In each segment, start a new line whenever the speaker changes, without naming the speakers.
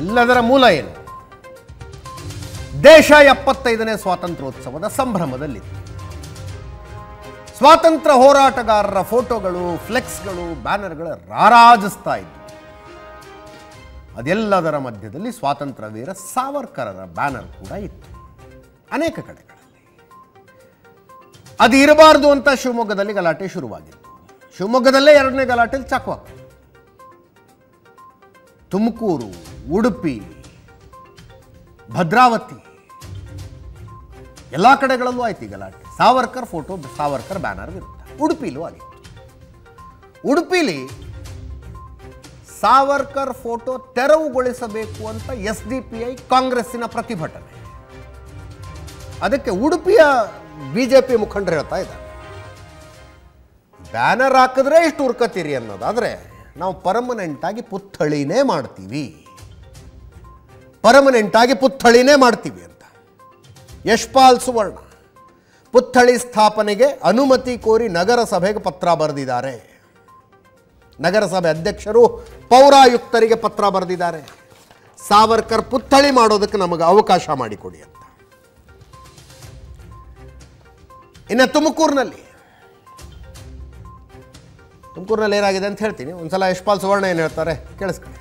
ಇದೆಲ್ಲದರ ಮೂಲ ಏನು ದೇಶ ಎಪ್ಪತ್ತೈದನೇ ಸ್ವಾತಂತ್ರ್ಯೋತ್ಸವದ ಸಂಭ್ರಮದಲ್ಲಿತ್ತು ಸ್ವಾತಂತ್ರ್ಯ ಹೋರಾಟಗಾರರ ಫೋಟೋಗಳು ಫ್ಲೆಕ್ಸ್ಗಳು ಬ್ಯಾನರ್ಗಳು ರಾರಾಜಿಸ್ತಾ ಇದ್ವು ಅದೆಲ್ಲದರ ಮಧ್ಯದಲ್ಲಿ ಸ್ವಾತಂತ್ರ್ಯ ವೀರ ಸಾವರ್ಕರರ ಬ್ಯಾನರ್ ಕೂಡ ಇತ್ತು ಅನೇಕ ಕಡೆಗಳಲ್ಲಿ ಅದು ಇರಬಾರ್ದು ಅಂತ ಶಿವಮೊಗ್ಗದಲ್ಲಿ ಗಲಾಟೆ ಶುರುವಾಗಿತ್ತು ಶಿವಮೊಗ್ಗದಲ್ಲೇ ಎರಡನೇ ಗಲಾಟೆಯಲ್ಲಿ ಚಾಕುವ ತುಮಕೂರು ಉಡುಪಿ ಭದ್ರಾವತಿ ಎಲ್ಲ ಕಡೆಗಳಲ್ಲೂ ಆಯ್ತು ಈ ಗಲಾಟೆ ಸಾವರ್ಕರ್ ಫೋಟೋ ಸಾವರ್ಕರ್ ಬ್ಯಾನರ್ ವಿರುದ್ಧ ಉಡುಪಿಲೂ ಆಗಿತ್ತು ಉಡುಪಿಲಿ ಸಾವರ್ಕರ್ ಫೋಟೋ ತೆರವುಗೊಳಿಸಬೇಕು ಅಂತ ಎಸ್ ಡಿ ಪಿ ಐ ಕಾಂಗ್ರೆಸ್ಸಿನ ಪ್ರತಿಭಟನೆ ಅದಕ್ಕೆ ಉಡುಪಿಯ ಬಿಜೆಪಿ ಮುಖಂಡರು ಹೇಳ್ತಾ ಇದ್ದಾರೆ ಬ್ಯಾನರ್ ಹಾಕಿದ್ರೆ ಇಷ್ಟು ಉರ್ಕತ್ತೀರಿ ಅನ್ನೋದಾದ್ರೆ ನಾವು ಪರ್ಮನೆಂಟ್ ಆಗಿ ಪುತ್ಥಳಿನೇ ಮಾಡ್ತೀವಿ ಪರ್ಮನೆಂಟ್ ಆಗಿ ಪುತ್ಥಳಿನೇ ಮಾಡ್ತೀವಿ ಅಂತ ಯಶ್ಪಾಲ್ ಸುವರ್ಣ ಪುತ್ಥಳಿ ಸ್ಥಾಪನೆಗೆ ಅನುಮತಿ ಕೋರಿ ನಗರಸಭೆಗೆ ಪತ್ರ ಬರೆದಿದ್ದಾರೆ ನಗರಸಭೆ ಅಧ್ಯಕ್ಷರು ಪೌರಾಯುಕ್ತರಿಗೆ ಪತ್ರ ಬರೆದಿದ್ದಾರೆ ಸಾವರ್ಕರ್ ಪುತ್ಥಳಿ ಮಾಡೋದಕ್ಕೆ ನಮಗೆ ಅವಕಾಶ ಮಾಡಿಕೊಡಿ ಅಂತ ಇನ್ನು ತುಮಕೂರಿನಲ್ಲಿ ತುಮಕೂರಿನಲ್ಲಿ ಏನಾಗಿದೆ ಅಂತ ಹೇಳ್ತೀನಿ ಒಂದ್ಸಲ ಯಶ್ಪಾಲ್ ಸುವರ್ಣ ಏನು ಹೇಳ್ತಾರೆ ಕೇಳಿಸ್ಕೊಳ್ಳಿ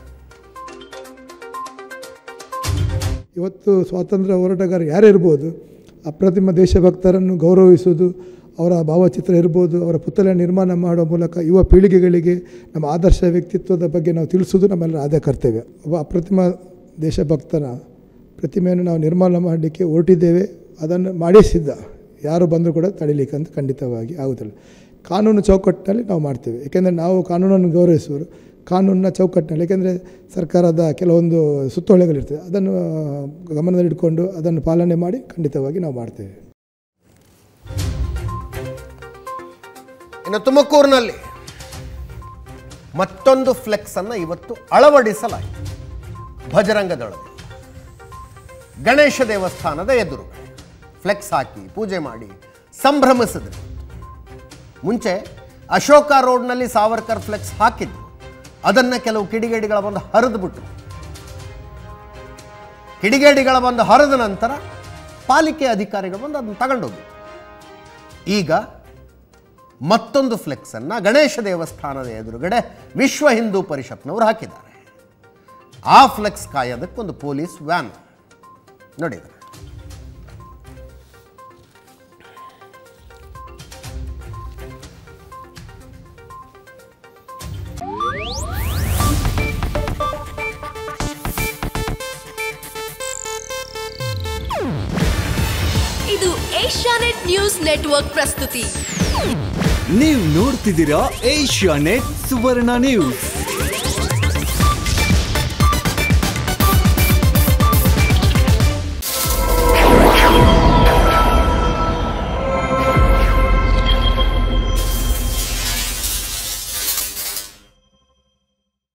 ಇವತ್ತು ಸ್ವಾತಂತ್ರ್ಯ ಹೋರಾಟಗಾರ ಯಾರೇ ಇರ್ಬೋದು ಅಪ್ರತಿಮ ದೇಶಭಕ್ತರನ್ನು ಗೌರವಿಸುವುದು ಅವರ ಭಾವಚಿತ್ರ ಇರ್ಬೋದು ಅವರ ಪುತ್ಥಳ ನಿರ್ಮಾಣ ಮಾಡುವ ಮೂಲಕ ಯುವ ಪೀಳಿಗೆಗಳಿಗೆ ನಮ್ಮ ಆದರ್ಶ ವ್ಯಕ್ತಿತ್ವದ ಬಗ್ಗೆ ನಾವು ತಿಳಿಸೋದು ನಮ್ಮೆಲ್ಲರ ಆದ ಕರ್ತವ್ಯ ಒಬ್ಬ ಅಪ್ರತಿಮ ದೇಶಭಕ್ತನ ಪ್ರತಿಮೆಯನ್ನು ನಾವು ನಿರ್ಮಾಣ ಮಾಡಲಿಕ್ಕೆ ಹೊರಟಿದ್ದೇವೆ ಅದನ್ನು ಮಾಡೇ ಸಿದ್ಧ ಯಾರು ಬಂದರೂ ಕೂಡ ತಡಿಲಿಕ್ಕೆ ಅಂತ ಖಂಡಿತವಾಗಿ ಆಗುತ್ತಿಲ್ಲ ಕಾನೂನು ಚೌಕಟ್ಟಿನಲ್ಲಿ ನಾವು ಮಾಡ್ತೇವೆ ಏಕೆಂದರೆ ನಾವು ಕಾನೂನನ್ನು ಗೌರವಿಸುವರು ಕಾನೂನಿನ ಚೌಕಟ್ಟಿನಲ್ಲಿ ಏಕೆಂದರೆ ಸರ್ಕಾರದ ಕೆಲವೊಂದು ಸುತ್ತೋಲೆಗಳಿರ್ತದೆ ಅದನ್ನು ಗಮನದಲ್ಲಿಟ್ಕೊಂಡು ಅದನ್ನು ಪಾಲನೆ ಮಾಡಿ ಖಂಡಿತವಾಗಿ ನಾವು ಮಾಡ್ತೇವೆ
ಇನ್ನು ತುಮಕೂರಿನಲ್ಲಿ ಮತ್ತೊಂದು ಫ್ಲೆಕ್ಸ್ ಅನ್ನು ಇವತ್ತು ಅಳವಡಿಸಲಾಯಿತು ಭಜರಂಗ ದಳದಲ್ಲಿ ಗಣೇಶ ದೇವಸ್ಥಾನದ ಎದುರು ಫ್ಲೆಕ್ಸ್ ಹಾಕಿ ಪೂಜೆ ಮಾಡಿ ಸಂಭ್ರಮಿಸಿದ್ರು ಮುಂಚೆ ಅಶೋಕ ರೋಡ್ನಲ್ಲಿ ಸಾವರ್ಕರ್ ಫ್ಲೆಕ್ಸ್ ಹಾಕಿದ್ರು ಅದನ್ನು ಕೆಲವು ಕಿಡಿಗೇಡಿಗಳ ಬಂದು ಹರಿದು ಬಿಟ್ರು ಕಿಡಿಗೇಡಿಗಳ ಬಂದು ಹರಿದ ನಂತರ ಪಾಲಿಕೆ ಅಧಿಕಾರಿಗಳು ಬಂದು ಅದನ್ನು ತಗೊಂಡೋಗಿದ್ರು ಈಗ ಮತ್ತೊಂದು ಫ್ಲೆಕ್ಸ್ ಅನ್ನ ಗಣೇಶ ದೇವಸ್ಥಾನದ ಎದುರುಗಡೆ ವಿಶ್ವ ಹಿಂದೂ ಪರಿಷತ್ನವರು ಹಾಕಿದ್ದಾರೆ ಆ ಫ್ಲೆಕ್ಸ್ ಕಾಯೋದಕ್ಕೊಂದು ಪೊಲೀಸ್ ವ್ಯಾನ್ ನೋಡಿ ಇದನ್ನ.
ಇದು ಏಷ್ಯಾನೆಟ್ ನ್ಯೂಸ್ ನೆಟ್ವರ್ಕ್ ಪ್ರಸ್ತುತಿ
ನೀವು ನೋಡ್ತಿದ್ದೀರಾ ಏಷ್ಯಾ ನೆಟ್ ಸುವರ್ಣ ನ್ಯೂಸ್